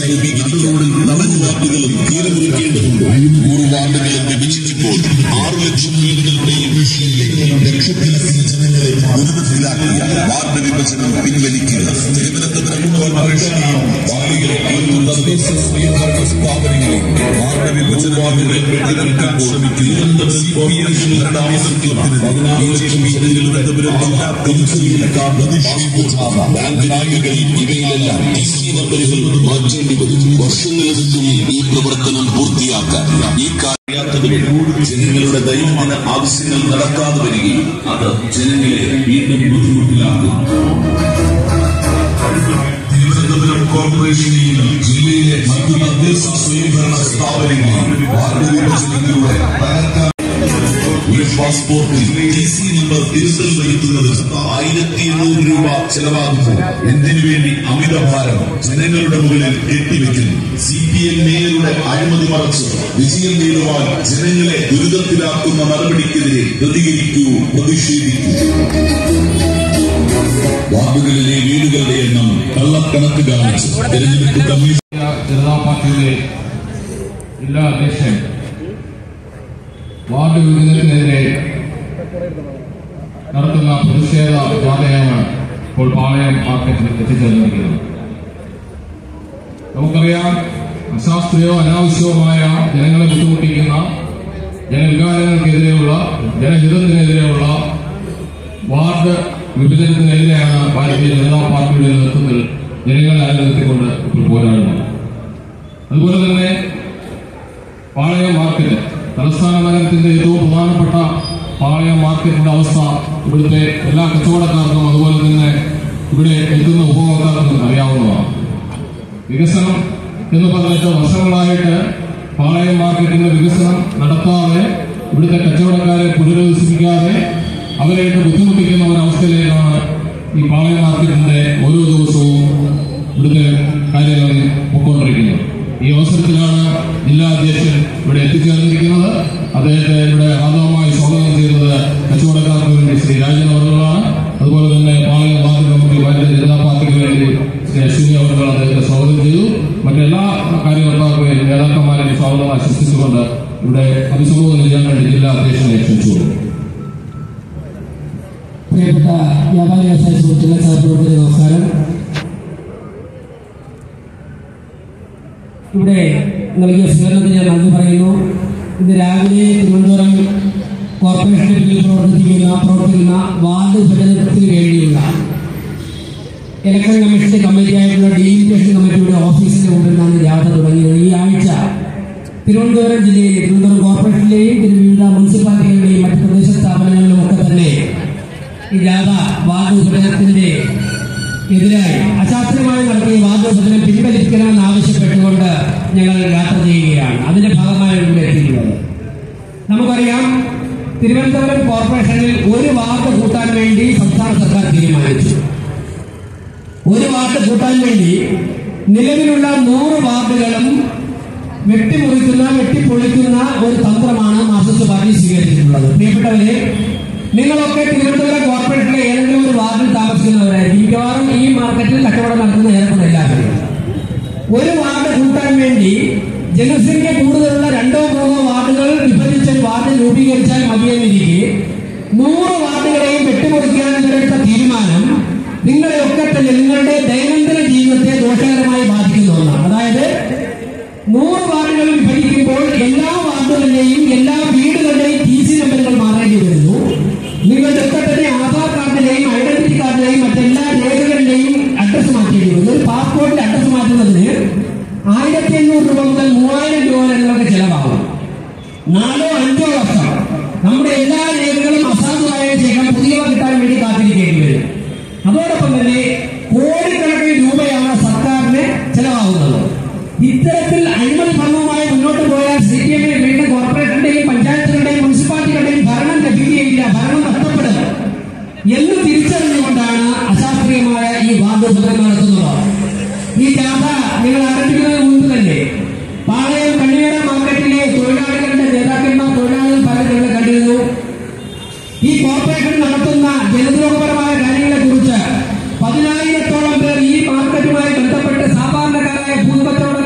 രൂപീകരിക്കാൻ നൂറ് വാർഡുകളും തീരുമാനിക്കേണ്ടതുണ്ട് നൂറ് വാർഡുകളും വിഭജിച്ചപ്പോൾ ആറ് ലക്ഷം വീടുകളുടെയും ലക്ഷക്കണക്കിന് ജനങ്ങളെ ദുരിതത്തിലാക്കിയ വാർഡ് വിഭജനം പിൻവലിക്കുക തിരുവനന്തപുരം കോർപ്പറേഷനെയും വാർഡുകളെ തദ്ദേശ സ്വയംഭരണ സ്ഥാപനങ്ങളെയും വാർഡ് വിഭജനത്തിലൂടെ വെട്ടിനിർത്താൻ ശ്രമിക്കുക സി പി എം ഭരണാധിപത്യത്തിന് ബി ജെ പി തിരുവനന്തപുരം ജില്ലാ കൗൺസിലിൽ ബാങ്ക് ബാങ്കുകൾ ഇവയിലെല്ലാം ടി സി നമ്പറുകൾ മാറ്റേണ്ടി വരും വർഷങ്ങളെടുത്തും ഈ പ്രവർത്തനം പൂർത്തിയാക്കാൻ ഈ കാര്യാത്തതുവഴി ജനങ്ങളുടെ ദൈനംദിന ആവശ്യങ്ങൾ നടക്കാതെ വരികയും അത് ജനങ്ങളെ വീണ്ടും ബുദ്ധിമുട്ടിലാക്കും തിരുവനന്തപുരം കോർപ്പറേഷനെയും ജില്ലയിലെ മറ്റു തദ്ദേശ സ്വയംഭരണ സ്ഥാപനങ്ങളെയും വാർഡ് വിഭജനത്തിലൂടെ തകർക്കാൻ ഈ പാസ്പോർട്ടിൽ ടി സി നമ്പർ തിരുത്തൽ വരുത്തുന്നത് ആയിരത്തി എണ്ണൂറ് രൂപ ചെലവാകുമ്പോൾ എന്തിനു വേണ്ടി അമിതഭാരം ജനങ്ങളുടെ മുകളിൽ കെട്ടിവെക്കുന്നു സി പി എം മേയറുടെ അഴിമതി മറച്ച് വിജയം നേടുവാൻ ജനങ്ങളെ ദുരിതത്തിലാക്കുന്ന നടപടിക്കെതിരെ പ്രതികരിക്കൂ പ്രതിഷേധിക്കൂ വാർഡുകളിലെ വീടുകളുടെ എണ്ണം കള്ളക്കണക്ക് കാണിച്ച് തെരഞ്ഞെടുപ്പ് കമ്മീഷൻ ജനതാ പാർട്ടിയുടെ ജില്ലാ അധ്യക്ഷൻ വാർഡ് വിഭജനത്തിനെതിരെ നടത്തുന്ന പ്രതിഷേധ ജാഥയാണ് ഇപ്പോൾ പാളയം മാർക്കറ്റിൽ എത്തിച്ചേർന്നിരിക്കുന്നത് നമുക്കറിയാം അശാസ്ത്രീയവും അനാവശ്യവുമായ ജനങ്ങളെ ബുദ്ധിമുട്ടിക്കുന്ന ജനവികാരങ്ങൾക്കെതിരെയുള്ള ജനഹിതത്തിനെതിരെയുള്ള വാർഡ് വിഭജനത്തിനെതിരെയാണ് ഭാരതീയ ജനതാ പാർട്ടിയുടെ നേതൃത്വത്തിൽ ജനങ്ങളെ അനിലനിർത്തിക്കൊണ്ട് ഇപ്പോൾ പോരാടുന്നത് അതുപോലെ തന്നെ പാളയം മാർക്കറ്റ് തലസ്ഥാന നഗരത്തിന്റെ ഏറ്റവും പ്രധാനപ്പെട്ട പാളയം മാർക്കറ്റിന്റെ അവസ്ഥ ഇവിടുത്തെ എല്ലാ കച്ചവടക്കാർക്കും അതുപോലെ തന്നെ ഇവിടെ എത്തുന്ന ഉപഭോക്താക്കൾക്കും അറിയാവുന്നതാണ് വികസനം എന്ന് പറഞ്ഞിട്ട് വർഷങ്ങളായിട്ട് പാളയം മാർക്കറ്റിന്റെ വികസനം നടത്താതെ ഇവിടുത്തെ കച്ചവടക്കാരെ പുനരധിവസിപ്പിക്കാതെ അവരെ ബുദ്ധിമുട്ടിക്കുന്ന ഒരവസ്ഥയിലേക്കാണ് ഈ പാളയം മാർക്കറ്റിന്റെ ഓരോ ദിവസവും ഇവിടുത്തെ കാര്യങ്ങൾ പൊയ്ക്കൊണ്ടിരിക്കുന്നത് ഈ അവസരത്തിലാണ് ജില്ലാ അധ്യക്ഷൻ ഇവിടെ എത്തിച്ചേർന്നിരിക്കുന്നത് അദ്ദേഹത്തെ ഇവിടെ ആദ്യമായി സ്വാഗതം ചെയ്തത് കച്ചവടക്കാർക്ക് വേണ്ടി ശ്രീ രാജൻ അവറുകളാണ് അതുപോലെ തന്നെ പാളയം മാർക്കറ്റ് കമ്മിറ്റി ഭാരതീയ ജനതാ പാർട്ടിക്ക് വേണ്ടി ശ്രീ അശ്വിനി അവറുകൾ അദ്ദേഹത്തെ സ്വാഗതം ചെയ്തു മറ്റെല്ലാ കാര്യകർത്താർക്കും വേണ്ടി നേതാക്കന്മാരെയും സ്വാഗതം ആശംസിച്ചുകൊണ്ട് ഇവിടെ അഭിസംബോധന ചെയ്യാൻ വേണ്ടി ജില്ലാ അധ്യക്ഷനെ ക്ഷണിച്ചുകൊള്ളു പ്രിയപ്പെട്ട വ്യാപാരി വ്യവസായ സുഹൃത്തുക്കളെ സഹപ്രവർത്തകരെ നമസ്കാരം ഇവിടെ നൽകിയ സ്വീകരണത്തിന് ഞാൻ നന്ദി പറയുന്നു ഇന്ന് രാവിലെ തിരുവനന്തപുരം കോർപ്പറേഷന്റെ കീഴിൽ പ്രവർത്തിക്കുന്ന പ്രവർത്തിക്കുന്ന വാർഡ് വിഭജനത്തിന് വേണ്ടിയുള്ള ഇലക്ഷൻ കമ്മീഷന്റെ കമ്മിറ്റിയായിട്ടുള്ള ഡീലിമിറ്റേഷൻ കമ്മിറ്റിയുടെ ഓഫീസിന്റെ മുമ്പിൽ നിന്നാണ് ജാഥ തുടങ്ങിയത് ഈ ആഴ്ച തിരുവനന്തപുരം ജില്ലയിലെ തിരുവനന്തപുരം കോർപ്പറേഷനിലെയും തിരു- വിവിധ മുനിസിപ്പാലിറ്റികളുടെയും മറ്റ് പ്രദേശ സ്ഥാപനങ്ങളിലും ഒക്കെ തന്നെ ഈ ജാഥ വാർഡ് വിഭജനത്തിന്റെ എതിരായി അശാസ്ത്രീയമായി നടത്തിയ വാർഡ് വിഭജനം പിൻവലിക്കണമെന്ന് ആവശ്യപ്പെട്ടുകൊണ്ട് ഞങ്ങൾ യാത്ര ചെയ്യുകയാണ് അതിന്റെ ഭാഗമായി ഇവിടെ എത്തിയിട്ടുള്ളത് നമുക്കറിയാം തിരുവനന്തപുരം കോർപ്പറേഷനിൽ ഒരു വാർഡ് കൂട്ടാൻ വേണ്ടി സംസ്ഥാന സർക്കാർ തീരുമാനിച്ചു ഒരു വാർഡ് കൂട്ടാൻ വേണ്ടി നിലവിലുള്ള നൂറ് വാർഡുകളും വെട്ടിമുറിക്കുന്ന വെട്ടിപ്പൊളിക്കുന്ന ഒരു തന്ത്രമാണ് മാർക്സിസ്റ്റ് പാർട്ടി സ്വീകരിച്ചിട്ടുള്ളത് പ്രിയപ്പെട്ടവരെ നിങ്ങളൊക്കെ തിരുവനന്തപുരം കോർപ്പറേഷനിലെ ഏതെങ്കിലും ഒരു വാർഡിൽ താമസിക്കുന്നവരായിരിക്കും മിക്കവാറും ഈ മാർക്കറ്റിൽ കച്ചവടം നടത്തുന്ന ഏറെക്കുറെ എല്ലാവരും ഒരു വാർഡ് കൂട്ടാൻ വേണ്ടി ജനസംഖ്യ കൂടുതലുള്ള രണ്ടോ മൂന്നോ വാർഡുകൾ വിഭജിച്ച് ഒരു വാർഡ് രൂപീകരിച്ചാൽ മതിയെന്നിരിക്കെ നൂറ് വാർഡുകളെയും വെട്ടിമുറിക്കാൻ എടുത്ത തീരുമാനം നിങ്ങളെയൊക്കെ തന്നെ നിങ്ങളുടെ ദൈനംദിന ജീവിതത്തെ ദോഷകരമായി ബാധിക്കുന്ന ഒന്നാണ് അതായത് നൂറ് വാർഡുകൾ വിഭജിക്കുമ്പോൾ എല്ലാ വാർഡുകളിലെയും എല്ലാ വീടുകളുടെയും ടി സി നമ്പറുകൾ മാറേണ്ടി വരുന്നു നിങ്ങളുടെ ഒക്കെ തന്നെ ആധാർ കാർഡിലെയും ഐഡന്റിറ്റി കാർഡിലെയും മറ്റെല്ലാ രേഖകളുടെയും അഡ്രസ് മാറ്റേണ്ടി വരുന്നു ഒരു പാസ്പോർട്ടിന്റെ അഡ്രസ് മാറ്റുന്നതിന് ആയിരത്തി എണ്ണൂറ് രൂപ മുതൽ മൂവായിരം രൂപ വരെ നിങ്ങൾക്ക് ചെലവാകും നാലോ അഞ്ചോ വർഷം നമ്മുടെ എല്ലാ രേഖകളും അസാധുവായ ശേഷം പുതിയവ കിട്ടാൻ വേണ്ടി കാത്തിരിക്കേണ്ടി വരും അതോടൊപ്പം തന്നെ കോടിക്കണക്കിന് രൂപയാണ് സർക്കാരിന് ചെലവാകുന്നത് ഇത്തരത്തിൽ അഴിമതി ഭരണവുമായി മുന്നോട്ട് പോയാൽ സി പി എമ്മിന് വീണ്ടും കോർപ്പറേഷന്റെയും പഞ്ചായത്തുകളുടെയും മുനിസിപ്പാലിറ്റികളുടെയും ഭരണം ലഭിക്കുകയില്ല ഭരണം നഷ്ടപ്പെടും എന്ന് തിരിച്ചറിഞ്ഞുകൊണ്ടാണ് അശാസ്ത്രീയമായ ഈ വാർഡ് വിഭജനം നടത്തുന്നത് ഈ ജാഥ നിങ്ങൾ ആരംഭിക്കുന്നതിന് മുമ്പ് തന്നെ പാളയം കണ്ണിയറ മാർക്കറ്റിലെ തൊഴിലാളികളുടെ നേതാക്കന്മാർ തൊഴിലാളികൾ പലരും ഇവിടെ കണ്ടിരുന്നു ഈ കോർപ്പറേഷൻ നടത്തുന്ന ജനദ്രോഹപരമായ കാര്യങ്ങളെ കുറിച്ച് പതിനായിരത്തോളം പേർ ഈ മാർക്കറ്റുമായി ബന്ധപ്പെട്ട് സാധാരണക്കാരായ ഭൂകച്ചവട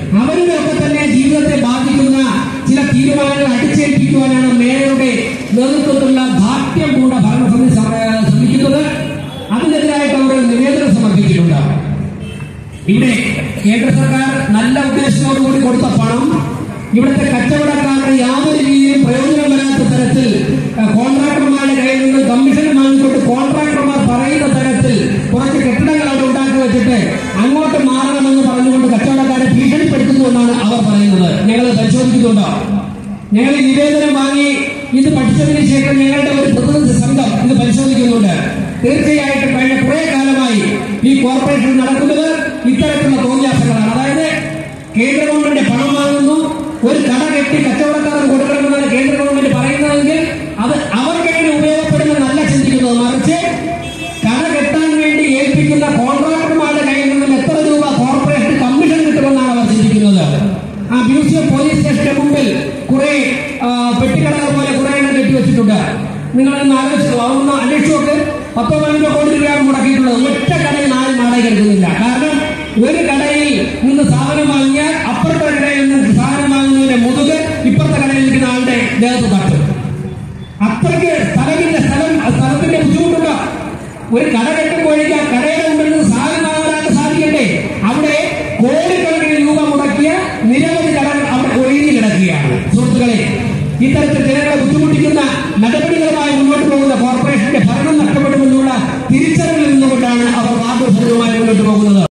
അവരുടെ ഒക്കെ തന്നെ ജീവിതത്തെ ബാധിക്കുന്ന ചില തീരുമാനങ്ങൾ അടിച്ചേൽപ്പിക്കുവാനാണ് മേയറുടെ നേതൃത്വത്തിലുള്ള ദാർഢ്യം കൂട ഭരണസമിതി ശ്രമ- ശ്രമിക്കുന്നത് അതിനെതിരായിട്ട് അവർ നിവേദനം സമർപ്പിച്ചിട്ടുണ്ട് ഇവിടെ കേന്ദ്ര സർക്കാർ നല്ല ഉദ്ദേശത്തോടുകൂടി കൊടുത്ത പണം ഇവിടുത്തെ കച്ചവടക്കാരുടെ യാതൊരു രീതിയിലും പ്രയോജനം വരാത്ത തരത്തിൽ അഹ്, കോൺട്രാക്ടർമാരുടെ കയ്യിൽ നിന്ന് കമ്മീഷൻ വാങ്ങിക്കൊണ്ട് കോൺട്രാക്ടർമാർ പറയുന്ന തരത്തിൽ കുറച്ച് കെട്ടിടങ്ങൾ അവിടെ ഉണ്ടാക്കി വെച്ചിട്ട് അങ്ങോട്ട് മാറണമെന്ന് പറഞ്ഞുകൊണ്ട് കച്ചവടക്കാരെ ഭീഷണിപ്പെടുത്തുന്നുവെന്നാണ് അവർ പറയുന്നത് ഞങ്ങൾ പരിശോധിക്കുന്നുണ്ടോ ഞങ്ങൾ ഈ നിവേദനം വാങ്ങി ഇത് പഠിച്ചതിന് ശേഷം ഞങ്ങളുടെ ഒരു പ്രതിനിധി സംഘം ഇത് പരിശോധിക്കുന്നുണ്ട് തീർച്ചയായിട്ടും കഴിഞ്ഞ കുറെ കാലമായി ഈ കോർപ്പറേഷൻ നടക്കുന്നത് ഇത്തരത്തിലുള്ള തോന്നിയാസങ്ങളാണ് അതായത് കേന്ദ്ര ഗവൺമെന്റ് പണം വാങ്ങുന്നു ഒരു കട കെട്ടി കച്ചവടക്കാർക്ക് കൊടുക്കണമെന്നാണ് കേന്ദ്ര ഗവൺമെന്റ് പറയുന്നതെങ്കിൽ അത് അവർക്കെങ്ങനെ ഉപയോഗപ്പെടുമെന്നല്ല ചിന്തിക്കുന്നത് മറിച്ച് കട കെട്ടാൻ വേണ്ടി ഏൽപ്പിക്കുന്ന കോൺട്രാക്ടർമാരുടെ കയ്യിൽ നിന്നും എത്ര രൂപ കോർപ്പറേഷൻ കമ്മീഷൻ കിട്ടുമെന്നാണ് അവർ ചിന്തിക്കുന്നത് ആ മ്യൂസിയം പോലീസ് സ്റ്റേഷന്റെ മുമ്പിൽ കുറെ ആ, പെട്ടിക്കടകൾ പോലെ കുറെ എണ്ണം കെട്ടിവെച്ചിട്ടുണ്ട് നിങ്ങൾ ഒന്ന് ആലോചിച്ചു ഒന്ന് അന്വേഷിച്ചു നോക്ക് പത്തോ പതിനഞ്ചോ കോടി രൂപയാണ് മുടക്കിയിട്ടുള്ളത് ഒറ്റ കടയിൽ ആരും വാടക എടുക്കുന്നില്ല കാരണം ഒരു കടയിൽ നിന്ന് സാധനം വാങ്ങിയാൽ അപ്പുറത്തെ കടയിൽ നിന്ന് സാധനം വാങ്ങുന്നതിന്റെ മുതുക് ഇപ്പുറത്തെ കടയിൽ നിൽക്കുന്ന ആളുടെ ദേഹത്ത് തട്ടും അത്രയ്ക്ക് സ്ഥലമില്ല സ്ഥലം സ്ഥലത്തിന്റെ ബുദ്ധിമുട്ടുണ്ട് ഒരു കട കെട്ടുമ്പോഴേക്ക് ആ കടയുടെ മുമ്പിൽ നിന്ന് സാധനം വാങ്ങാനായിട്ട് സാധിക്കണ്ടേ അവിടെ കോടിക്കണക്കിന് രൂപ മുടക്കിയ നിരവധി കടകൾ അവിടെ ഒഴിഞ്ഞു കിടക്കുകയാണ് സുഹൃത്തുക്കളെ ഇത്തരത്തിൽ ജനങ്ങളെ ബുദ്ധിമുട്ടിക്കുന്ന നടപടികളുമായി മുന്നോട്ട് പോകുന്ന കോർപ്പറേഷന്റെ ഭരണം നഷ്ടപ്പെടുമെന്നുള്ള തിരിച്ചറിവിൽ നിന്നുകൊണ്ടാണ് അവർ വാർദ്ധഫലവുമായി മുന്നോട്ട് പോകുന്നത്